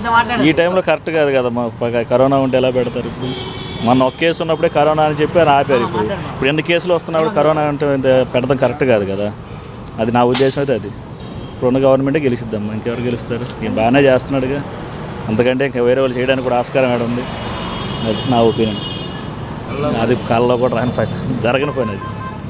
ఈ టైంలో కరెక్ట్ కాదు కదా మా పక్క కరోనా ఉంటే ఎలా పెడతారు ఇప్పుడు మొన్న ఒక కేసు ఉన్నప్పుడే కరోనా అని చెప్పి అని ఆపారు ఇప్పుడు ఇప్పుడు ఎన్ని కేసులు వస్తున్నప్పుడు కరోనా అంటే ఇంత పెడతాం కరెక్ట్ కాదు కదా అది నా ఉద్దేశం అయితే అది ఇప్పుడున్న గవర్నమెంటే గెలిచిద్దమ్మా ఇంకెవరు గెలుస్తారు ఈయన బాగానే చేస్తున్నాడుగా అంతకంటే ఇంకా వేరే వాళ్ళు చేయడానికి కూడా ఆస్కారం ఏడ ఉంది అది నా ఒపీనియన్ అది కళ్ళలో కూడా రాని పని జరగని పని అది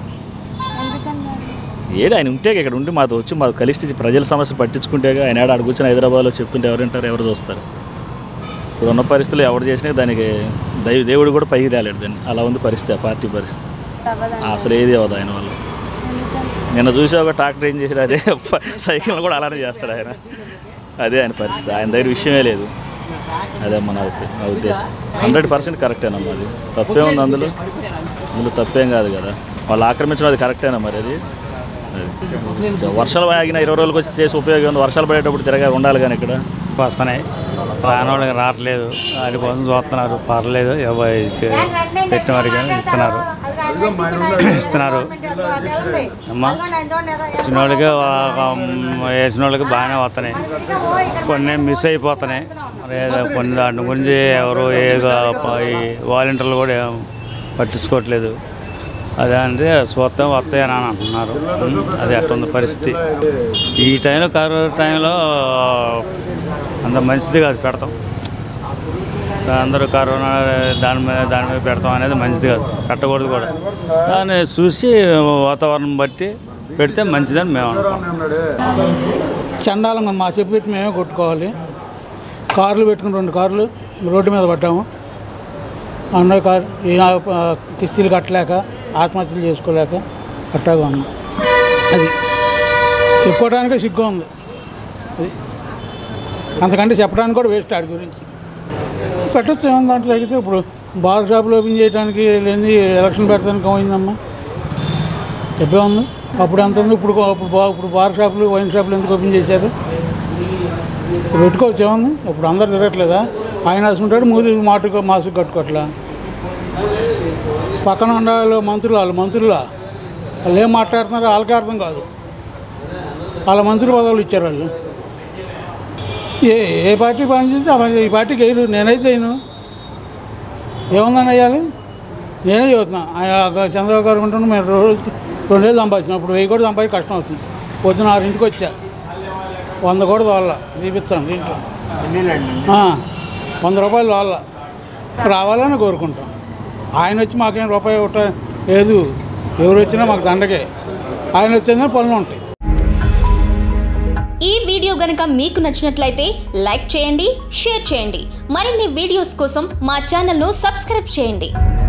ఏడు ఆయన ఉంటే ఇక్కడ ఉండి మాతో వచ్చి మాకు కలిసి ప్రజల సమస్యలు పట్టించుకుంటేగా ఆయన ఏడ అడుగు కూర్చొని హైదరాబాద్లో చెప్తుంటే ఎవరు వింటారు ఎవరు చూస్తారు ఇప్పుడు ఉన్న పరిస్థితులు ఎవరు చేసినా దానికి దైవ దేవుడు కూడా పైకి తేలేడు దాన్ని అలా ఉంది పరిస్థితి ఆ పార్టీ పరిస్థితి అసలు ఏది అవ్వదు ఆయన వల్ల నిన్న చూసి ఒక ట్రాక్టర్ ఏం చేశాడు అదే సైకిల్ కూడా అలానే చేస్తాడు ఆయన అదే ఆయన పరిస్థితి ఆయన దగ్గర విషయమే లేదు అదే మన ఒపి- నా ఉద్దేశం హండ్రెడ్ పర్సెంట్ కరెక్టేనమ్మా అది తప్పే ఉంది అందులో అందులో తప్పేం కాదు కదా వాళ్ళు ఆక్రమించడం అది కరెక్టేనా మరి అది అది. వర్షాలు ఆగిన ఇరవై రోజులకు వచ్చి చేసి ఉపయోగం ఉంది వర్షాలు పడేటప్పుడు తిరగా ఉండాలి కానీ ఇక్కడ వస్తున్నాయి రానోళ్ళకి రావట్లేదు వాటి కోసం చూస్తున్నారు పర్లేదు ఎవరు చే- పెట్టిన వారికి ఇస్తున్నారు ఇస్తున్నారు అమ్మా చిన్న వాళ్ళకి వేసిన వాళ్ళకి బాగానే వస్తున్నాయి కొన్ని మిస్ అయిపోతున్నాయి మరి ఏదో కొన్ని దాని గురించి ఎవరు ఏ వాలంటీర్లు కూడా ఏం పట్టించుకోవట్లేదు అదే అంటే చూస్తాం వస్తాయని అని అంటున్నారు ఉం, అది అట్టుంది పరిస్థితి ఈ టైంలో కరోనా టైంలో అంత మంచిది కాదు పెడతాం అందరూ కరోనా దాని మీద దాని మీద పెడతాం అనేది మంచిది కాదు పెట్టకూడదు కూడా దాన్ని చూసి వాతావరణం బట్టి పెడితే మంచిదని మేము అనుకుంటాం చండాలంగా మా చెప్పు పెట్టి మేమే కొట్టుకోవాలి కార్లు పెట్టుకుని రెండు కార్లు రోడ్డు మీద పడ్డాము అన్న కారు ఈ ఆ, కిస్తీలు కట్టలేక ఆత్మహత్యలు చేసుకోలేక కట్టాగా ఉన్నాం అది చెప్పుకోవడానికే సిగ్గు ఉంది అది అంతకంటే చెప్పడానికి కూడా వేస్ట్ ఆడి గురించి పెట్టచ్చు ఏమన్నా దాంట్లో తగ్గితే ఇప్పుడు బార్ షాపులు ఓపెన్ చేయడానికి లేని ఎలక్షన్ పెడతానికి పోయిందమ్మా చెప్పే ఉంది అప్పుడు ఎంత ఉంది ఇప్పుడు ఇప్పుడు బా- ఇప్పుడు బార్ షాపులు వైన్ షాపులు ఎందుకు ఓపెన్ చేశారు ఇప్పుడు పెట్టుకోవచ్చు ఏముంది ఇప్పుడు అందరు తిరగట్లేదా ఆయన వేసుకుంటాడు మూది మాటకు మాసుకు కట్టుకోవట్లా పక్కన ఉన్న వాళ్ళు మంత్రులు వాళ్ళు మంత్రులా వాళ్ళు ఏం మాట్లాడుతున్నారో వాళ్ళకే అర్థం కాదు వాళ్ళ మంత్రి పదవులు ఇచ్చారు వాళ్ళు ఏ ఏ పార్టీ పనిచేస్తే ఆ పని- ఈ పార్టీకి వేయరు నేనైతే వేయను ఏముందని వేయాలి నేనే చదువుతున్నా ఆయన చంద్రబాబు గారు ఉంటున్నా మేము రోజుకి రెండు వేలు సంపాదించిన ఇప్పుడు వెయ్యి కూడా సంపాదించి కష్టం అవుతుంది పొద్దున ఆరింటికి వచ్చా వంద కూడా వాళ్ళ చూపిస్తాను దీంట్లో ఆ, వంద రూపాయలు వాళ్ళ రావాలని కోరుకుంటాం ఆయన వచ్చి మాకేం రూపాయి ఒకట లేదు ఎవరు వచ్చినా మాకు దండగే ఆయన వచ్చిందని పనులు ఉంటాయి ఈ వీడియో గనుక మీకు నచ్చినట్లయితే లైక్ చేయండి షేర్ చేయండి మరిన్ని వీడియోస్ కోసం మా ఛానల్ను సబ్స్క్రైబ్ చేయండి